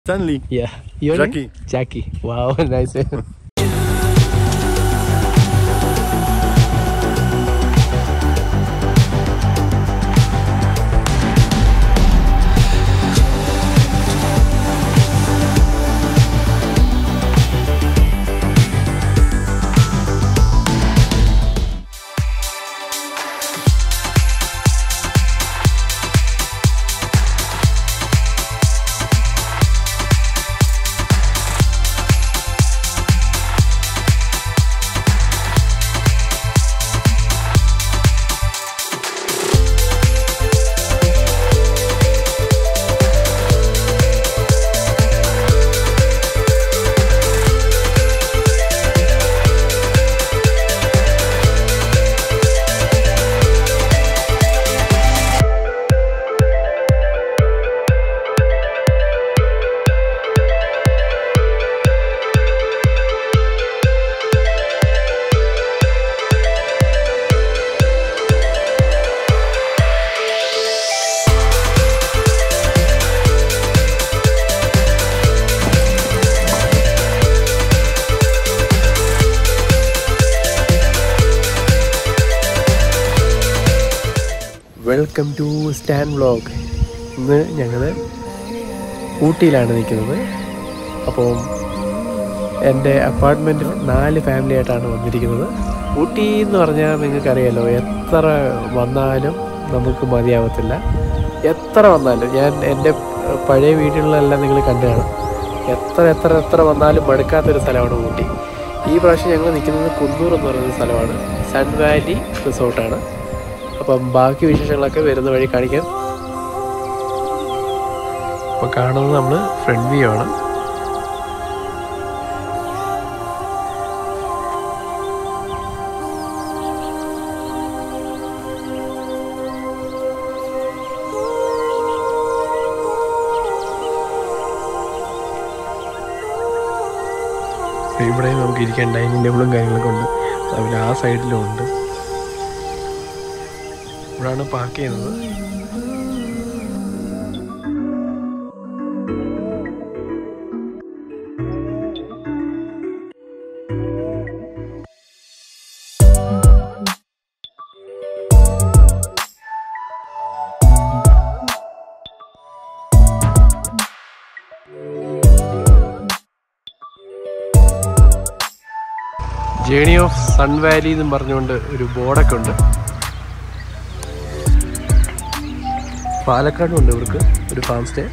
Stanley. Yeah. Your name? Jackie. Jackie. Wow, nice. Welcome to Stan vlog ഇന്ന് ഞങ്ങൾ ഊട്ടിയിലാണ് നിൽക്കുന്നത് അപ്പോൾ എൻ്റെ അപ്പാർട്ട്മെൻറ്റിൽ നാല് ഫാമിലി ആയിട്ടാണ് വന്നിരിക്കുന്നത് ഊട്ടി എന്ന് പറഞ്ഞാൽ നിങ്ങൾക്കറിയാലോ എത്ര വന്നാലും നമുക്ക് മതിയാവത്തില്ല എത്ര വന്നാലും ഞാൻ എൻ്റെ പഴയ വീടുകളിലെല്ലാം നിങ്ങൾ കണ്ടു കാണും എത്ര എത്ര എത്ര വന്നാലും മടുക്കാത്തൊരു സ്ഥലമാണ് ഊട്ടി ഈ പ്രാവശ്യം ഞങ്ങൾ നിൽക്കുന്നത് കുന്നൂർ എന്ന് പറയുന്ന സ്ഥലമാണ് സൺ വാലി റിസോർട്ടാണ് അപ്പം ബാക്കി വിശേഷങ്ങളൊക്കെ വരുന്ന വഴി കാണിക്കാം അപ്പോൾ കാണുന്നത് നമ്മൾ ഫ്രണ്ട് വ്യൂ ആണ് ഇവിടെ നമുക്ക് ഇരിക്കാൻ ഡൈനിങ് ടേബിളും കാര്യങ്ങളൊക്കെ ഉണ്ട് അതുപോലെ ആ സൈഡിലും ഉണ്ട് ഇവിടാണ് പാർക്ക് ചെയ്യുന്നത് ജേണി ഓഫ് സൺ വാലി എന്നും പറഞ്ഞുകൊണ്ട് ഒരു ബോർഡൊക്കെ ഉണ്ട് പാലക്കാടും ഉണ്ട് ഇവർക്ക് ഒരു ഫാം സ്റ്റേ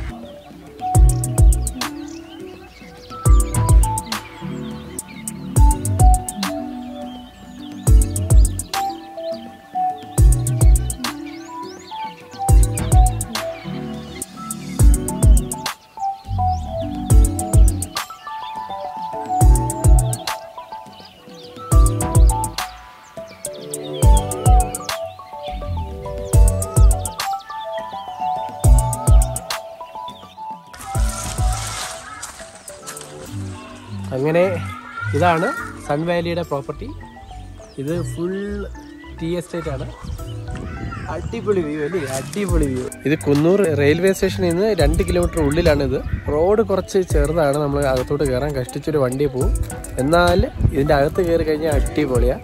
അങ്ങനെ ഇതാണ് സൺ വാലിയുടെ പ്രോപ്പർട്ടി ഇത് ഫുൾ ടീ എസ്റ്റേറ്റ് ആണ് അടിപൊളി വ്യൂ അല്ലേ അടിപൊളി വ്യൂ ഇത് കുന്നൂർ റെയിൽവേ സ്റ്റേഷനിൽ നിന്ന് രണ്ട് കിലോമീറ്റർ ഉള്ളിലാണ് ഇത് റോഡ് കുറച്ച് ചെറുതാണ് നമ്മൾ അകത്തോട്ട് കയറാൻ കഷ്ടിച്ചൊരു വണ്ടി പോവും എന്നാൽ ഇതിൻ്റെ അകത്ത് കയറി കഴിഞ്ഞാൽ അടിപൊളിയാണ്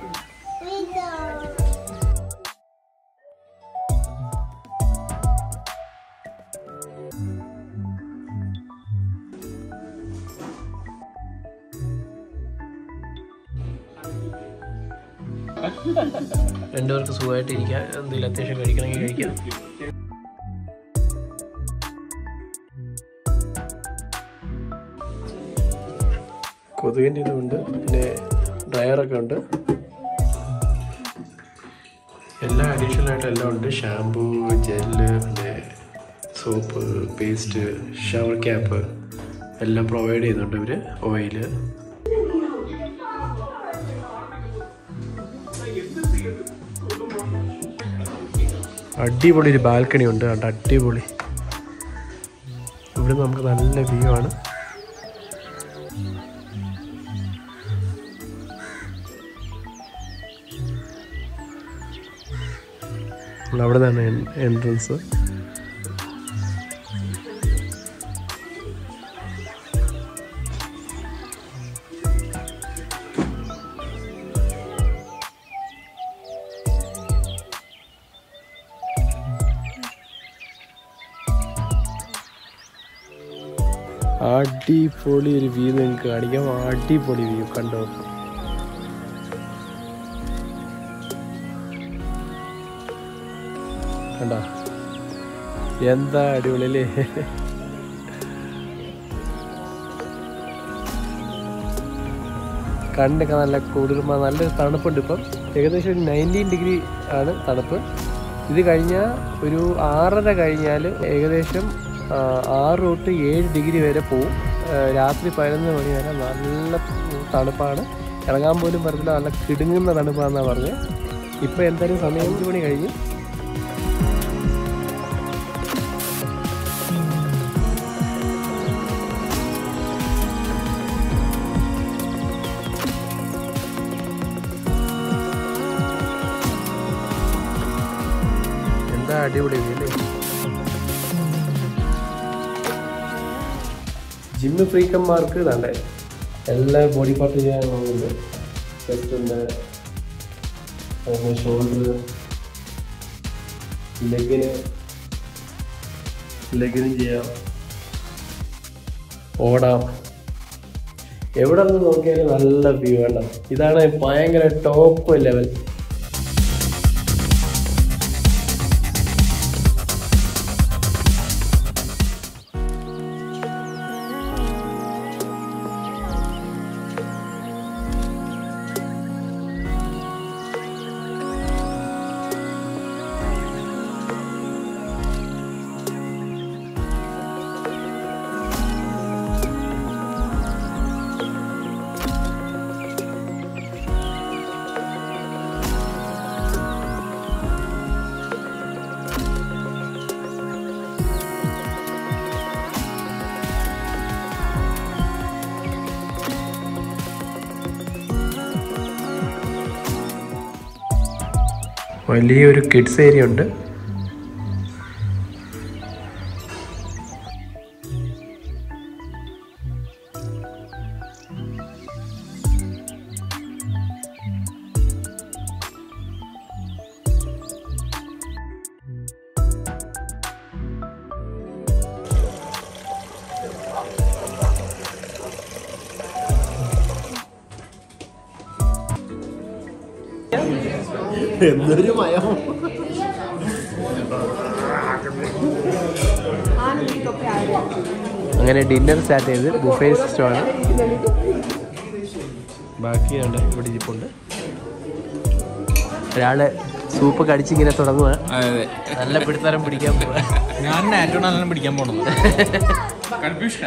രണ്ടുപേർക്ക് സുഖമായിട്ട് ഇരിക്കാം എന്തെങ്കിലും അത്യാവശ്യം കഴിക്കണമെങ്കിൽ കഴിക്കാം കൊതുകിൻ്റെ ഇതുണ്ട് പിന്നെ ഡ്രയറൊക്കെ ഉണ്ട് എല്ലാം അഡീഷണൽ ആയിട്ട് എല്ലാം ഉണ്ട് ഷാമ്പൂ ജെല്ല് പിന്നെ സോപ്പ് പേസ്റ്റ് ഷവർ ക്യാപ്പ് എല്ലാം പ്രൊവൈഡ് ചെയ്യുന്നുണ്ട് ഇവർ ഓയില് അടിപൊളി ഒരു ബാൽക്കണി ഉണ്ട് കണ്ട അടിപൊളി ഇവിടെ നമുക്ക് നല്ല വ്യൂ ആണ് അവിടെ നിന്നാണ് എൻട്രൻസ് അടിപൊളി ഒരു വ്യൂ നിങ്ങൾക്ക് കാണിക്കാം അടിപൊളി വ്യൂ കണ്ടോ കണ്ടോ എന്താ അടിപൊളി അല്ലേ കണ്ണൊക്കെ നല്ല കുളിർമ നല്ല തണുപ്പുണ്ട് ഇപ്പം ഏകദേശം ഒരു നയൻറ്റീൻ ഡിഗ്രി ആണ് തണുപ്പ് ഇത് കഴിഞ്ഞാൽ ഒരു ആറര കഴിഞ്ഞാൽ ഏകദേശം ആ, ആറ് തൊട്ട് ഏഴ് ഡിഗ്രി വരെ പോവും ആ, രാത്രി പതിനൊന്ന് മണി വരെ നല്ല തണുപ്പാണ് ഇറങ്ങാൻ പോലും പറ്റത്തില്ല നല്ല കിടുങ്ങുന്ന തണുപ്പാണെന്നാണ് പറഞ്ഞത് ഇപ്പം എന്തായാലും സമയം അഞ്ച് മണി കഴിഞ്ഞു എന്താ അടിപൊളി അല്ലേ ജിമ്മ് ഫ്രീക്കന്മാർക്ക് ഇതാണ്ടേ എല്ലാ ബോഡി പാർട്ട് ചെയ്യാൻ പോകുന്നുണ്ട് ചെസ്റ്റ് ഉണ്ട് അതുപോലെ ഷോൾഡർ ലെഗിന് ലെഗിനും ചെയ്യാം ഓടാം എവിടെ നിന്ന് നോക്കിയാലും നല്ല വ്യൂ വേണ്ട ഇതാണ് ഭയങ്കര ടോപ്പ് ലെവൽ വലിയൊരു കിഡ്സ് ഏരിയ ഉണ്ട് എന്തൊരു മയം അങ്ങനെ ഡിന്നർ സ്റ്റാർട്ട് ചെയ്ത് ബുഫേ സിസ്റ്റമാണ് ബാക്കി ഉണ്ട് ഇവിടെ ഇരിപ്പുണ്ട് ഒരാള് സൂപ്പ് കടിച്ചിങ്ങനെ തുടങ്ങുക അതെ നല്ല പിടുത്തരം പിടിക്കാൻ പോവാ ഞാൻ ഏറ്റവും നല്ല പിടിക്കാൻ പോണത് കൺഫ്യൂഷൻ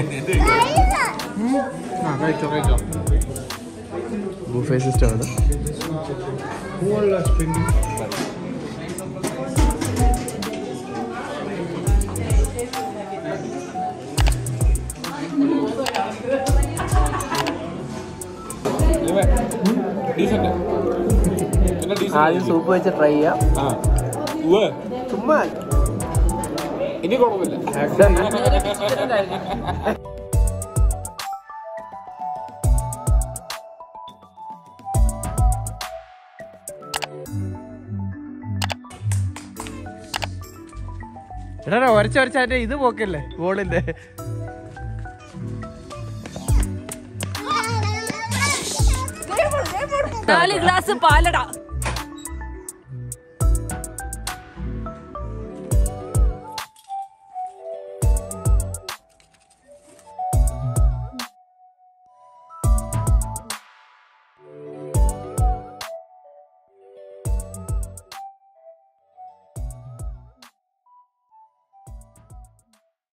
കഴിച്ചോ കഴിച്ചോ ബുഫേ സിസ്റ്റമാണ് ഡീസന്റ് ആദ്യം സൂപ്പ് വെച്ച് ട്രൈ ചെയ്യാം ആ ഉവ്വ്. ചുമ്മാ ഇനി കുഴപ്പമില്ല എടാ ഒരച്ച ഒരച്ച അതിന്റെ ഇത് പോക്കല്ലേ ബോളിന്റെ നാല് ഗ്ലാസ് പാലട